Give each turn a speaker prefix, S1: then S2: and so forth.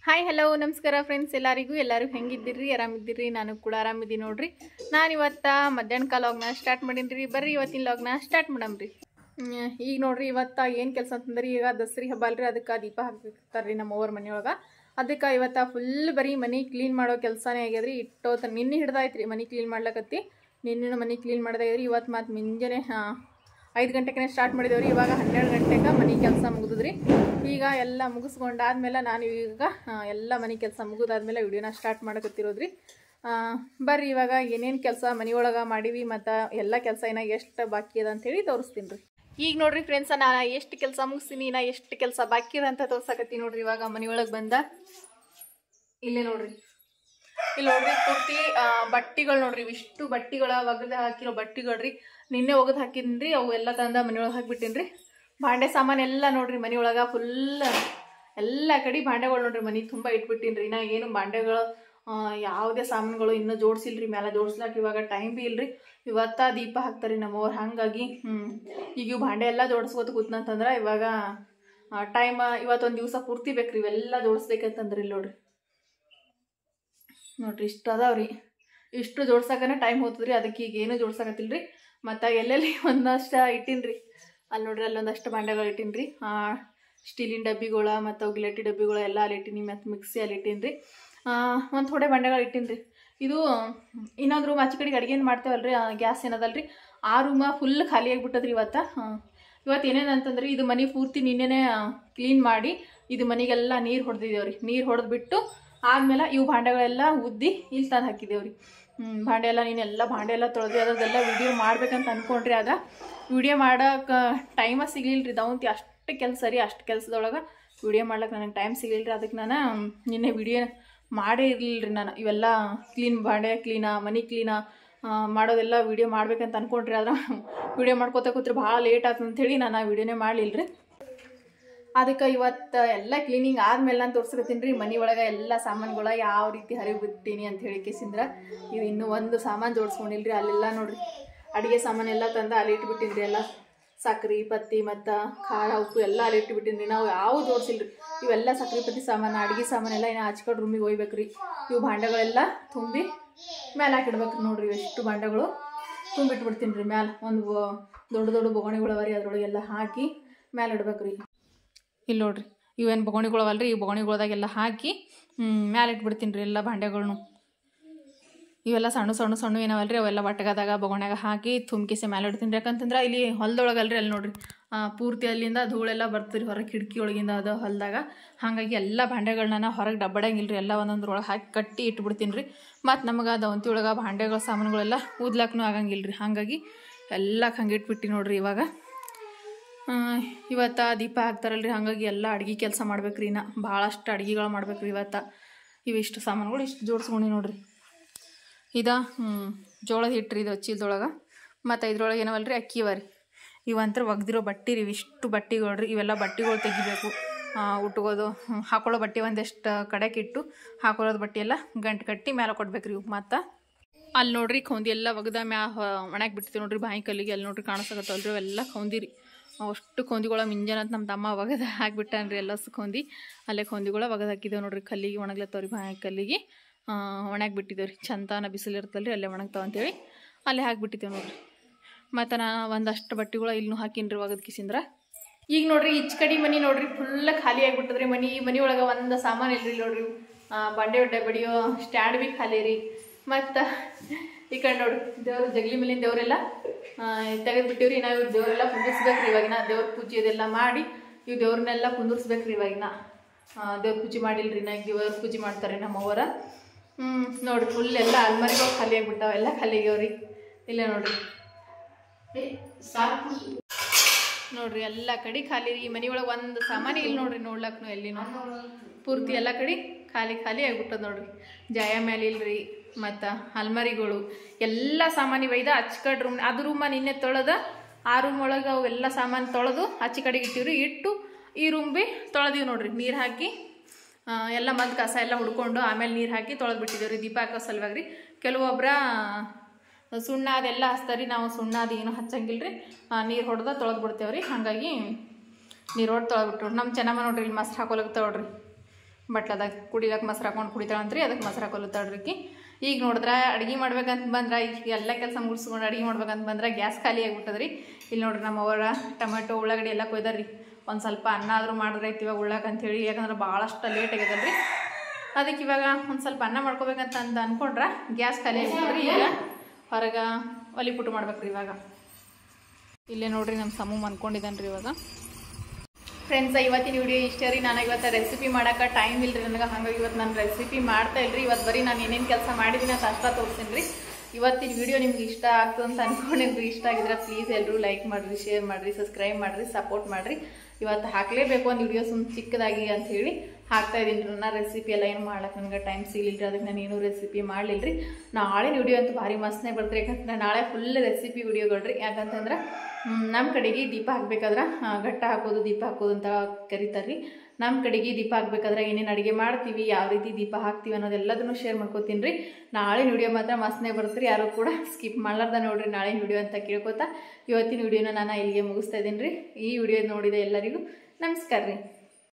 S1: hi hello ನಮಸ್ಕಾರ friends ಎಲ್ಲರಿಗೂ ಎಲ್ಲರೂ ಹೆಂಗಿದ್ದೀರಿ ಆರಾಮಿದ್ದೀರಿ ನಾನು ಕೂಡ ಆರಾಮಿದ್ದೀನಿ ನೋಡ್ರಿ ನಾನು ಇವತ್ತು ಮಧ್ಯಾಹ್ನ ಕಾಲ ಲಾಗ್ನ ಸ್ಟಾರ್ಟ್ ಮಾಡೀನಿ ರೀ ಬರ್ರಿ ಇವತ್ತಿನ ಲಾಗ್ನ ಸ್ಟಾರ್ಟ್ ಮಾಡಮ್ರಿ ಹ್ಮ್, ಈಗ ನೋಡ್ರಿ ಇವತ್ತು ಏನು ಕೆಲಸ ಅಂತಂದ್ರೆ ಈಗ ದಸರಿ ಹಬ್ಬ ಅಲ್ರಿ ಅದಕ್ಕೆ ದೀಪ ಹಾಕ್ತಾರೆ ರೀ ನಮ್ಮ ಅವ್ರ ಮನೆಯೊಳಗೆ ಅದಕ್ಕೆ ಇವತ್ತು ಫುಲ್ ಬರೀ ಮನೆ ಕ್ಲೀನ್ ಮಾಡೋ ಕೆಲಸನೇ ಆಗ್ಯದ್ರಿ ಇಟ್ಟೋತ ನಿನ್ನೆ ಹಿಡ್ದಾಯ್ತು ರೀ ಮನೆ ಕ್ಲೀನ್ ಮಾಡ್ಲಕತ್ತಿ ನಿನ್ನೆ ಮನೆ ಕ್ಲೀನ್ ಮಾಡ್ದಾಗ್ಯದ್ರಿ ಇವತ್ತು ಮತ್ತು ಮುಂಜಾನೆ ಐದು ಗಂಟೆಗೆ ಸ್ಟಾರ್ಟ್ ಮಾಡಿದೇವ್ರಿ ಇವಾಗ ಹನ್ನೆರಡು ಗಂಟೆಗೆ ಮನೆ ಕೆಲಸ ಮುಗಿದ್ರಿ ಈಗ ಎಲ್ಲ ಮುಗಿಸ್ಕೊಂಡಾದ್ಮೇಲೆ ನಾನು ಈಗ ಆ, ಎಲ್ಲ ಮನೆ ಕೆಲಸ ಮುಗಿದಾದ್ಮೇಲೆ ವಿಡಿಯೋನ ಸ್ಟಾರ್ಟ್ ಮಾಡಕತ್ತಿರೋದ್ರಿ ಆ, ಬರ್ರಿ ಇವಾಗ ಏನೇನು ಕೆಲಸ ಮನೆಯೊಳಗೆ ಮಾಡೀವಿ ಮತ್ತು ಎಲ್ಲ ಕೆಲಸ ಏನ ಎಷ್ಟು ಬಾಕಿ ಅದ ಅಂತೇಳಿ ತೋರಿಸ್ತೀನಿ ರೀ ಈಗ ನೋಡ್ರಿ ಫ್ರೆಂಡ್ಸ ನಾನು ಎಷ್ಟು ಕೆಲಸ ಮುಗಿಸ್ತೀನಿ ನಾ ಎಷ್ಟು ಕೆಲಸ ಬಾಕಿ ಅದ ಅಂತ ತೋರ್ಸಕತ್ತೀನಿ ನೋಡ್ರಿ ಇವಾಗ ಮನೆಯೊಳಗೆ ಬಂದ ಇಲ್ಲೇ ನೋಡ್ರಿ ಇಲ್ಲಿ ನೋಡ್ರಿ ಪೂರ್ತಿ ಬಟ್ಟಿಗಳು ನೋಡ್ರಿ ಇವಿಷ್ಟು ಬಟ್ಟಿಗಳ ಒಗದ ಹಾಕಿರೋ ಬಟ್ಟಿಗಳ್ರಿ ನಿನ್ನೆ ಒಗದು ಹಾಕಿನ್ರಿ ಅವು ಎಲ್ಲ ತಂದ ಮನೆಯೊಳಗೆ ಹಾಕ್ಬಿಟ್ಟಿನ್ರಿ ಭಾಂಡೆ ಸಾಮಾನು ಎಲ್ಲ ನೋಡ್ರಿ ಮನೆಯೊಳಗೆ ಫುಲ್ ಎಲ್ಲ ಕಡೆ ಭಾಂಡೆಗಳು ನೋಡ್ರಿ ಮನೆ ತುಂಬ ಇಟ್ಬಿಟ್ಟಿನ್ರಿ ನಾ ಏನು ಭಾಂಡೆಗಳು ಆ, ಯಾವುದೇ ಸಾಮಾನುಗಳು ಇನ್ನೂ ಜೋಡಿಸಿಲ್ರಿ ಮ್ಯಾಲೆ ಜೋಡಿಸ್ಲಾಕ ಇವಾಗ ಟೈಮ್ ಬಿ ಇಲ್ರಿ ಇವತ್ತ ದೀಪ ಹಾಕ್ತಾರೆ ನಮ್ಮವ್ರು ಹಾಗಾಗಿ ಹ್ಞೂ ಈಗ ಇವು ಭಾಂಡೆ ಎಲ್ಲ ಜೋಡಿಸ್ಕೋತ ಕೂತ್ನಂತಂದ್ರೆ ಇವಾಗ ಟೈಮ್ ಇವತ್ತೊಂದು ದಿವಸ ಪೂರ್ತಿ ಬೇಕ್ರಿ ಇವೆಲ್ಲ ಜೋಡಿಸ್ಬೇಕಂತಂದ್ರಿ ಇಲ್ಲಿ ನೋಡ್ರಿ ನೋಡ್ರಿ ಇಷ್ಟು ಅದಾವ್ರಿ ಇಷ್ಟು ಜೋಡ್ಸಕನ ಟೈಮ್ ಹೋಗ್ತದ್ರಿ ಅದಕ್ಕೆ ಈಗ ಏನು ಜೋಡ್ಸಕತ್ತಿಲ್ರಿ ಮತ್ತು ಎಲ್ಲೆಲ್ಲಿ ಒಂದಷ್ಟು ಇಟ್ಟಿನ್ರಿ ಅಲ್ಲಿ ನೋಡ್ರಿ ಅಲ್ಲೊಂದಷ್ಟು ಭಾಂಡೆಗಳು ಇಟ್ಟಿನ್ರಿ ಸ್ಟೀಲಿನ ಡಬ್ಬಿಗಳ ಮತ್ತು ಅವು ಗಿಲಟಿ ಡಬ್ಬಿಗಳು ಎಲ್ಲ ಅಲ್ಲಿ ಇಟ್ಟಿನಿ ಮತ್ತು ಮಿಕ್ಸಿ ಅಲ್ಲಿ ಇಟ್ಟಿನ್ರಿ ಒಂದು ಥೋಡೆ ಭಾಂಡೆಗಳು ಇಟ್ಟಿನ್ರಿ ಇದು ಇನ್ನೊಂದು ರೂಮ್ ಆಚೆ ಕಡೆಗೆ ಅಡುಗೆ ಏನು ಮಾಡ್ತೇವಲ್ರಿ ಗ್ಯಾಸ್ ಏನದಲ್ರಿ ಆ ರೂಮ ಫುಲ್ ಖಾಲಿ ಆಗಿಬಿಟ್ಟದ್ರಿ ಇವತ್ತು ಇವತ್ತು ಏನೇನು ಅಂತಂದ್ರೆ ಇದು ಮನೆ ಪೂರ್ತಿ ನಿನ್ನೆನೇ ಕ್ಲೀನ್ ಮಾಡಿ ಇದು ಮನೆಗೆಲ್ಲ ನೀರು ಹೊಡೆದಿದ್ದೇವ್ರಿ ನೀರು ಹೊಡೆದ್ಬಿಟ್ಟು ಆದ್ಮೇಲೆ ಇವು ಭಾಂಡೆಗಳೆಲ್ಲ ಉದ್ದಿ ಇಲ್ಲಿ ತಂದು ಹಾಕಿದೇವ್ರಿ ಹ್ಞೂ ಭಾಂಡೆ ಎಲ್ಲ ನೀನೆಲ್ಲ ಭಾಂಡೆ ಎಲ್ಲ ತೊಳೆದು ಅದೆಲ್ಲ ವಿಡಿಯೋ ಮಾಡ್ಬೇಕಂತ ಅನ್ಕೊಂಡ್ರಿ ಆಗ ವಿಡಿಯೋ ಮಾಡೋಕೆ ಟೈಮ ಸಿಗ್ಲಿಲ್ಲ ರೀ ದವಂತಿ ಅಷ್ಟು ಕೆಲಸ ರೀ ಅಷ್ಟು ಕೆಲಸದೊಳಗೆ ವಿಡಿಯೋ ಮಾಡ್ಲಿಕ್ಕೆ ನನಗೆ ಟೈಮ್ ಸಿಗ್ಲಿಲ್ಲ ರೀ ಅದಕ್ಕೆ ನಾನು ನಿನ್ನೆ ವಿಡಿಯೋ ಮಾಡೇ ಇರಲಿಲ್ಲ ರೀ ನಾನು ಇವೆಲ್ಲ ಕ್ಲೀನ್ ಭಾಂಡೆ ಕ್ಲೀನಾ ಮನೆ ಕ್ಲೀನಾ ಮಾಡೋದೆಲ್ಲ ವಿಡಿಯೋ ಮಾಡ್ಬೇಕಂತ ಅನ್ಕೊಂಡ್ರಿ ಆದ್ರೆ ವಿಡಿಯೋ ಮಾಡ್ಕೋತ ಕೂತ್ರೆ ಭಾಳ ಲೇಟ್ ಆಯ್ತು ಅಂಥೇಳಿ ನಾನು ಆ ವಿಡಿಯೋನೇ ಮಾಡಲಿಲ್ಲ ರೀ ಅದಕ್ಕೆ ಇವತ್ತು ಎಲ್ಲ ಕ್ಲೀನಿಂಗ್ ಆದ್ಮೇಲೆ ನಾನು ತೋರ್ಸ್ಕೊತೀನಿ ರೀ ಮನೆ ಒಳಗೆ ಎಲ್ಲ ಸಾಮಾನುಗಳ ಯಾವ ರೀತಿ ಹರಿವು ಬಿಡ್ತೀನಿ ಅಂತ ಹೇಳಿ ಕೇಸಿಂದ್ರ ಇದು ಇನ್ನೂ ಒಂದು ಸಾಮಾನು ಜೋಡಿಸ್ಕೊಂಡಿಲ್ರಿ ಅಲ್ಲೆಲ್ಲ ನೋಡ್ರಿ ಅಡುಗೆ ಸಾಮಾನೆಲ್ಲ ತಂದು ಅಲ್ಲಿ ಇಟ್ಬಿಟ್ಟಿನ್ರಿ ಎಲ್ಲ ಸಕ್ರೆ ಪತ್ತಿ ಮತ್ತು ಖಾರ ಉಪ್ಪು ಎಲ್ಲ ಅಲ್ಲಿ ಇಟ್ಬಿಟ್ಟಿನ್ರಿ ನಾವು ಯಾವ ಜೋಡಿಸಿಲ್ರಿ ಇವೆಲ್ಲ ಸಕ್ರೆ ಪತ್ತಿ ಸಾಮಾನು ಅಡುಗೆ ಸಾಮಾನೆಲ್ಲ ಇನ್ನು ಹಚ್ಕೊಂಡು ರೂಮಿಗೆ ಒಯ್ಬೇಕ್ರಿ ಇವು ಭಾಂಡೆಗಳೆಲ್ಲ ತುಂಬಿ ಮೇಲೆ ಹಾಕಿಡ್ಬೇಕು ನೋಡ್ರಿ ಎಷ್ಟು ಭಾಂಡೆಗಳು ತುಂಬಿಟ್ಬಿಡ್ತೀನಿ ರೀ ಮ್ಯಾಲೆ ಒಂದು ಬೊ- ದೊಡ್ಡ ದೊಡ್ಡ ಬೊಗಣಿಗಳು ಅವ ರೀ ಅದ್ರೊಳಗೆಲ್ಲ ಹಾಕಿ ಮ್ಯಾಲೆ ಇಡ್ಬೇಕ್ರಿ ಇಲ್ಲಿ ನೋಡ್ರಿ ಇವೇನು ಬೊಗಣಿಗಳು ಅವಲ್ರಿ ಈ ಬೊಗಣಿಗಳ್ದಾಗೆಲ್ಲ ಹಾಕಿ ಮ್ಯಾಲೆ ಇಟ್ಬಿಡ್ತೀನಿ ರೀ ಎಲ್ಲ ಭಾಂಡೆಗಳ್ನು ಇವೆಲ್ಲ ಸಣ್ಣ ಸಣ್ಣ ಸಣ್ಣ ಏನವಲ್ರಿ ಅವೆಲ್ಲ ಬಟ್ಟಗದಾಗ ಬೊಗಣ್ಯಾಗ ಹಾಕಿ ತುಂಬಿಸಿ ಮ್ಯಾಲೆ ಇಡ್ತೀನಿ ರೀ ಯಾಕಂತಂದ್ರೆ ಇಲ್ಲಿ ಹೊಲದೊಳಗಲ್ರಿ ಅಲ್ಲಿ ನೋಡ್ರಿ ಆ, ಪೂರ್ತಿ ಅಲ್ಲಿಂದ ಧೂಳೆಲ್ಲ ಬರ್ತದೆ ಹೊರಗೆ ಕಿಟಕಿ ಒಳಗಿಂದ ಅದು ಹೊಲದಾಗ ಹಾಗಾಗಿ ಎಲ್ಲ ಭಾಂಡೆಗಳನ್ನ ಹೊರಗೆ ಡಬ್ಬಡಂಗಿಲ್ಲ ರೀ ಎಲ್ಲ ಒಂದೊಂದ್ರೊಳಗೆ ಹಾಕಿ ಕಟ್ಟಿ ಇಟ್ಬಿಡ್ತೀನಿ ರೀ ಮತ್ತು ನಮಗೆ ದವಂತಿ ಒಳಗೆ ಭಾಂಡೆಗಳ ಸಾಮಾನುಗಳೆಲ್ಲ ಊದ್ಲಾಕ್ನೂ ಆಗಂಗಿಲ್ಲ ರೀ ಹಾಗಾಗಿ ಎಲ್ಲ ಹಂಗೆ ಇಟ್ಬಿಟ್ಟು ನೋಡ್ರಿ ಇವಾಗ ಇವತ್ತು ದೀಪ ಹಾಕ್ತಾರಲ್ರಿ ಹಾಗಾಗಿ ಎಲ್ಲ ಅಡ್ಗೆ ಕೆಲಸ ಮಾಡ್ಬೇಕ್ರಿ ನಾ ಭಾಳಷ್ಟು ಅಡ್ಗೆಗಳು ಮಾಡ್ಬೇಕ್ರಿ ಇವತ್ತು ಇವಿಷ್ಟು ಸಾಮಾನುಗಳು ಇಷ್ಟು ಜೋಡಿಸ್ಕೊಂಡು ನೋಡ್ರಿ ಇದ ಹ್ಮ್, ಜೋಳದ ಹಿಟ್ಟು ಇದು ಚೀಲದೊಳಗೆ ಮತ್ತು ಇದ್ರೊಳಗೆ ಏನವಲ್ರಿ ಅಕ್ಕಿ ಇವ ರೀ ಇವಂತ್ರ ಒಗ್ದಿರೋ ಬಟ್ಟೆ ರೀ ಇವಿಷ್ಟು ಬಟ್ಟೆಗಳು ರೀ ಇವೆಲ್ಲ ಬಟ್ಟೆಗಳು ತೆಗಿಬೇಕು ಆ, ಉಟ್ಕೋದು ಹ್ಮ್, ಹಾಕೊಳ್ಳೋ ಬಟ್ಟೆ ಒಂದಿಷ್ಟು ಕಡೆಗೆ ಇಟ್ಟು ಹಾಕೊಳ್ಳೋದು ಬಟ್ಟೆ ಎಲ್ಲ ಗಂಟು ಕಟ್ಟಿ ಮೇಲೆ ಕೊಡ್ಬೇಕು ರೀ ಮತ್ತು ಅಲ್ಲಿ ನೋಡ್ರಿ ಕೌಂದಿ ಎಲ್ಲ ಒಗದ ಮ್ಯಾ ಒಣಗಿ ಬಿಡ್ತೀವಿ ನೋಡ್ರಿ ಬಾಯಿ ಕಲ್ಲಿಗೆ ಅಲ್ಲಿ ನೋಡ್ರಿ ಕಾಣಿಸಕತ್ತಲ್ರಿ ಅವೆಲ್ಲ ಕೌಂದಿರಿ ಅಷ್ಟು ಕೌಂದಿಗಳ ಮುಂಜಾನೆ ಅಂತ ನಮ್ಮ ತಮ್ಮ ಒಗದ ಹಾಕ್ಬಿಟ್ಟಾನ್ರಿ ಎಲ್ಲ ಕೌಂದಿ ಅಲ್ಲೇ ಕೌಂದಿಗಳ ಒಗದು ಹಾಕಿದ್ದೇವೆ ನೋಡ್ರಿ ಕಲ್ಲಿಗೆ ಒಣಗ್ಲತ್ತವ್ರಿ ಬಾಯಿ ಕಲ್ಲಿಗೆ ಒಣಗಿ ಬಿಟ್ಟಿದ್ದೇವೆ ರೀ ಚಂತಾನ ಬಿಸಿಲು ಇರ್ತಲ್ರಿ ಅಲ್ಲೇ ಒಣಗ್ತಾವ ಅಂತೇಳಿ ಅಲ್ಲೇ ಹಾಕ್ಬಿಟ್ಟಿದ್ದೇವೆ ನೋಡ್ರಿ ಮತ್ತು ನಾ ಒಂದಷ್ಟು ಬಟ್ಟೆಗಳು ಇಲ್ಲೂ ಹಾಕಿನ್ರಿ ಒಗದ್ ಕಿಸಿಂದ್ರ ಈಗ ನೋಡ್ರಿ ಈಚ್ ಕಡೆ ಮನಿ ನೋಡ್ರಿ ಫುಲ್ ಖಾಲಿ ಆಗಿಬಿಟ್ಟದ್ರಿ ಮನಿ ಈ ಮನಿ ಒಳಗೆ ಒಂದು ಸಾಮಾನು ಇಲ್ರಿ ನೋಡ್ರಿ ಆ, ಬಂಡೆ ಹೊಡ್ಡೆ ಬಡಿಯೋ ಸ್ಟ್ಯಾಂಡ್ ಬಿ ಖಾಲಿ ರೀ ಮತ್ತು ಈ ಕಡೆ ನೋಡ್ರಿ ದೇವ್ರ ಜಗಲಿ ಮೇಲಿನ ದೇವರೆಲ್ಲ ತೆಗೆದು ಬಿಟ್ಟಿವ್ರಿ ನಾವು ಇವ್ ದೇವರೆಲ್ಲ ಕುಂದಿರ್ಸ್ಬೇಕ್ರಿ ಇವಾಗಿನ ದೇವ್ರ ಪೂಜೆ ಇದೆಲ್ಲ ಮಾಡಿ ಇವು ದೇವ್ರನ್ನೆಲ್ಲ ಕುಂದಿರ್ಸ್ಬೇಕ್ರಿ ಇವಾಗಿನ ದೇವ್ರ ಪೂಜೆ ಮಾಡಿಲ್ರಿ ನಾ ದೇವ್ರ ಪೂಜೆ ಮಾಡ್ತಾರೆ ನಮ್ಮವ್ವರ ಹ್ಞೂ ನೋಡ್ರಿ ಫುಲ್ ಎಲ್ಲ ಅಲ್ಮರಿಗಳು ಖಾಲಿ ಆಗಿಬಿಟ್ಟಾವ ಎಲ್ಲ ಖಾಲಿ ಆಗ್ಯಾವ್ರಿ ಇಲ್ಲ ನೋಡ್ರಿ ಏ, ಸಾಕು ನೋಡ್ರಿ ಎಲ್ಲ ಕಡೆ ಖಾಲಿ ರೀ ಈ ಮನೆ ಒಳಗೆ ಒಂದು ಸಾಮಾನು ಇಲ್ಲ ನೋಡ್ರಿ ನೋಡ್ಲಕ್ನು ಎಲ್ಲಿನೂ ಪೂರ್ತಿ ಎಲ್ಲ ಕಡೆ ಖಾಲಿ ಖಾಲಿ ಆಗ್ಬಿಟ್ಟದ ನೋಡ್ರಿ ಜಾಯ ಮೇಲೆ ಇಲ್ರಿ ಮತ್ತು ಅಲ್ಮರಿಗಳು ಎಲ್ಲ ಸಾಮಾನು ಒಯ್ದ ಹಚ್ಕಡ್ ರೂಮ್ ಅದು ರೂಮ ನಿನ್ನೆ ತೊಳೆದ ಆ ರೂಮ್ ಒಳಗೆ ಅವೆಲ್ಲ ಸಾಮಾನು ತೊಳೆದು ಆಚೆ ಕಡೆಗೆ ಇಟ್ಟಿವ್ರಿ ಇಟ್ಟು ಈ ರೂಮ್ ಬಿ ತೊಳೆದೀವಿ ನೋಡ್ರಿ ನೀರು ಹಾಕಿ ಆ, ಎಲ್ಲ ಮದ್ದು ಕಸ ಎಲ್ಲ ಹುಡ್ಕೊಂಡು ಆಮೇಲೆ ನೀರು ಹಾಕಿ ತೊಳೆದು ಬಿಟ್ಟಿದ್ದೇವೆ ರೀ ದೀಪ ಹಾಕೋ ಸಲುವಾಗಿ ರೀ ಕೆಲವೊಬ್ರ ಸುಣ್ಣ ಅದೆಲ್ಲ ಹಚ್ತಾರೆ ರೀ ನಾವು ಸುಣ್ಣ ಅದು ಏನು ಹಚ್ಚಂಗಿಲ್ಲ ರೀ ನೀರು ಹೊಡೆದ ತೊಳೆದು ಬಿಡ್ತೇವೆ ರೀ ಹಾಗಾಗಿ ನೀರು ಹೊಡೆದು ತೊಳೆದ್ಬಿಟ್ರು ನಮ್ಮ ಚೆನ್ನಮ್ಮ ನೋಡ್ರಿ ಇಲ್ಲಿ ಮಸ್ತ್ ಹಾಕೊಳಕ್ತಾವ ನೋಡ್ರಿ ಬಟ್ಲದಾಗ ಕುಡಿಲಕ್ಕೆ ಮೊಸರು ಹಾಕೊಂಡು ಕುಡಿತಾಳಂತ್ರಿ ಅದಕ್ಕೆ ಮೊಸರು ಹಾಕೊಲತ್ತಾಳ್ರಿಕಿ ಈಗ ನೋಡಿದ್ರೆ ಅಡುಗೆ ಮಾಡ್ಬೇಕಂತ ಬಂದ್ರೆ ಈಗ ಎಲ್ಲ ಕೆಲಸ ಮುಗಿಸ್ಕೊಂಡು ಅಡುಗೆ ಮಾಡ್ಬೇಕಂತ ಬಂದ್ರೆ ಗ್ಯಾಸ್ ಖಾಲಿ ಆಗಿಬಿಟ್ಟದ್ರಿ ಇಲ್ಲಿ ನೋಡ್ರಿ ನಮ್ಮ ಅವರ ಟೊಮೆಟೊ ಉಳ್ಳಾಗಡ್ಡಿ ಎಲ್ಲ ಕೊಯ್ದಾರ್ರಿ ಒಂದು ಸ್ವಲ್ಪ ಅನ್ನ ಆದರೂ ಮಾಡಿದ್ರೆ ಐತಿ ಇವಾಗ ಉಳ್ಳಾಕ ಅಂತೇಳಿ ಯಾಕಂದ್ರೆ ಭಾಳಷ್ಟು ಲೇಟ್ ಆಗ್ಯದಲ್ರಿ ಅದಕ್ಕೆ ಇವಾಗ ಒಂದು ಸ್ವಲ್ಪ ಅನ್ನ ಮಾಡ್ಕೋಬೇಕಂತ ಅಂತ ಅನ್ಕೊಂಡ್ರೆ ಗ್ಯಾಸ್ ಖಾಲಿ ಆಗಿಬಿಟ್ರಿ ಈಗ ಹೊರಗೆ ಒಲಿ ಪುಟ್ಟು ಮಾಡ್ಬೇಕ್ರಿ ಇವಾಗ ಇಲ್ಲೇ ನೋಡ್ರಿ ನಮ್ಮ ಸಮೂಹ ಅನ್ಕೊಂಡಿದ್ದಾನೆ ರೀ ಇವಾಗ ಫ್ರೆಂಡ್ಸ್ ಇವತ್ತಿನ ವಿಡಿಯೋ ಇಷ್ಟೇ ರೀ ನಾನು ಇವತ್ತು ರೆಸಿಪಿ ಮಾಡೋಕೆ ಟೈಮ್ ಇಲ್ರಿ ನನಗೆ ಹಾಗಾಗಿ ಇವತ್ತು ನಾನು ರೆಸಿಪಿ ಮಾಡ್ತಾ ಇಲ್ರಿ ಇವತ್ತು ಬರೀ ನಾನು ಏನೇನು ಕೆಲಸ ಮಾಡಿದ್ದೀನಿ ಅಂತ ಅಷ್ಟ ತೋರಿಸ್ತೀನಿ ರೀ ಇವತ್ತಿನ ವಿಡಿಯೋ ನಿಮ್ಗೆ ಇಷ್ಟ ಆಗ್ತದೆ ಅಂತ ಅನ್ಕೊಂಡಿದ್ರಿ ಇಷ್ಟ ಆಗಿದ್ರೆ ಪ್ಲೀಸ್ ಎಲ್ಲರೂ ಲೈಕ್ ಮಾಡಿರಿ ಶೇರ್ ಮಾಡಿರಿ ಸಬ್ಸ್ಕ್ರೈಬ್ ಮಾಡಿರಿ ಸಪೋರ್ಟ್ ಮಾಡಿರಿ ಇವತ್ತು ಹಾಕಲೇಬೇಕು ಒಂದು ವಿಡಿಯೋ ಸುಮ್ ಚಿಕ್ಕದಾಗಿ ಅಂತ ಹೇಳಿ ಹಾಕ್ತಾ ಇದ್ದೀನಿ ರೀ ನಾನು ರೆಸಿಪಿ ಎಲ್ಲ ಏನು ಮಾಡ್ಲಿಕ್ಕೆ ನನಗೆ ಟೈಮ್ ಸಿಗಲಿಲ್ಲ ಅದಕ್ಕೆ ನಾನು ಏನೂ ರೆಸಿಪಿ ಮಾಡಲಿಲ್ಲ ರೀ ನಾಳೆ ವಿಡಿಯೋ ಅಂತೂ ಭಾರಿ ಮಸ್ತ್ನೇ ಬರ್ತೀರಿ ಯಾಕಂದ್ರೆ ನಾಳೆ ಫುಲ್ ರೆಸಿಪಿ ವಿಡಿಯೋಗಳು ರೀ ಯಾಕಂತಂದ್ರೆ ನಮ್ಮ ಕಡೆಗೆ ದೀಪ ಹಾಕ್ಬೇಕಾದ್ರೆ ಆ, ಘಟ್ಟ ಹಾಕೋದು ದೀಪ ಹಾಕೋದು ಅಂತ ಕರೀತಾರೆ ರೀ ನಮ್ಮ ಕಡೆಗೆ ದೀಪ ಹಾಕ್ಬೇಕಾದ್ರೆ ಏನೇನು ಅಡುಗೆ ಮಾಡ್ತೀವಿ ಯಾವ ರೀತಿ ದೀಪ ಹಾಕ್ತೀವಿ ಅನ್ನೋದೆಲ್ಲದನ್ನು ಶೇರ್ ಮಾಡ್ಕೋತೀನಿ ರೀ ನಾಳೆ ವಿಡಿಯೋ ಮಾತ್ರ ಮಸ್ತ್ನೇ ಬರ್ತೀರಿ ಯಾರು ಕೂಡ ಸ್ಕಿಪ್ ಮಾಡ್ಲಾರ್ದ ನೋಡ್ರಿ ನಾಳೆ ವಿಡಿಯೋ ಅಂತ ಕೇಳ್ಕೊತಾ ಇವತ್ತಿನ ವಿಡಿಯೋನ ನಾನು ಇಲ್ಲಿಗೆ ಮುಗಿಸ್ತಾ ಇದ್ದೀನಿ ರೀ ಈ ವಿಡಿಯೋ ನೋಡಿದ ಎಲ್ಲರಿಗೂ ನಮಸ್ಕಾರ ರೀ